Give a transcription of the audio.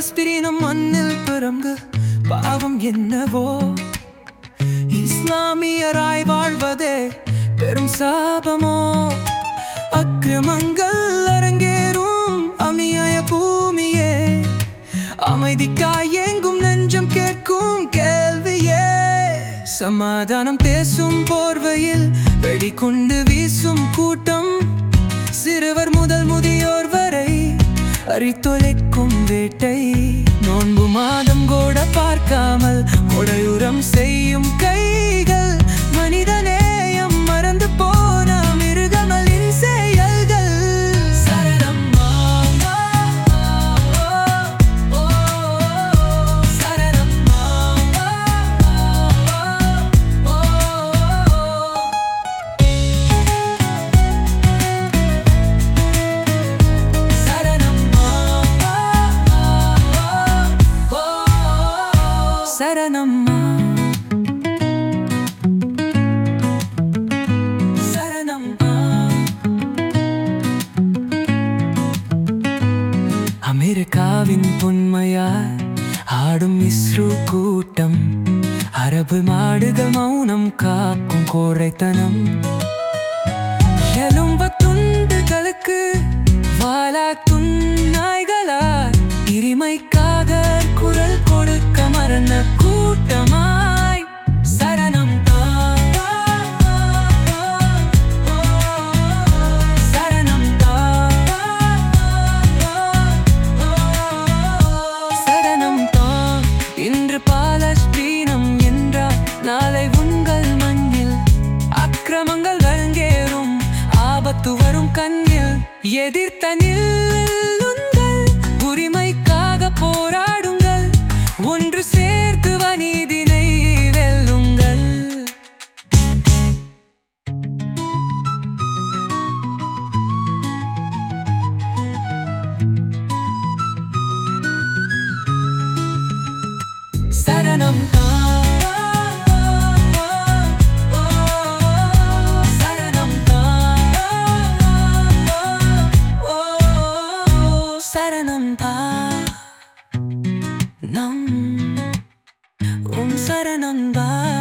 பலஸ்தீனம் மண்ணில் பிறங்கு பாவம் என்னவோ இஸ்லாமியராய் வாழ்வதே பெரும் சாபமோ அக்கிரமங்கள் அரங்கேறும் அமியாய பூமியே அமைதிக்காய் எங்கும் நெஞ்சம் கேட்கும் கேள்வியே சமாதானம் பேசும் போர்வையில் வெடிகுண்டு வீசும் கூட்டம் சிறுவர் முதல் முதியோர் வரை அரித்தொலைக்கும் வேட்டை நோன்பு மாதம் கூட பார்க்காமல் உடையுரம் செய்யும் கைகள் மனிதநேயம் மறந்து போன மிருகங்களின் செயல்கள் சரணம் மாமா, ஓ, ஓ, சரணம் மாமா, ஓ, ஓ. சரணம் மாமா, ஓ, ஓ. சரணம் மா. சரணம் மா. அமெரிக்காவின் பொன்மையார் ஆடும் இஸ்ரோ கூட்டம் அரபு மாடுகள் மௌனம் காக்கும் கோரைத்தனம் எலும்ப துண்டுகளுக்கு வாலாக்கும் நாய்களார் இரிமைக்காக குரல் கொடுக்க மறந்த கூட்டமாய் சரணம் தான். சரணம் தான். சரணம் தான். இன்று பாலஸ்தீனம் என்றால் நாளை உங்கள் மண்ணில் அக்கிரமங்கள் அரங்கேறும் ஆபத்து வரும் கண்ணில் எதிர்த்த நில்லுங்கள் உரிமைக்காக போராடுங்கள் ஒன்று சேர்த்து வநீதினை வெல்லுங்கள் சரணம் சரணம் சரணம் நம் உம் சரணம்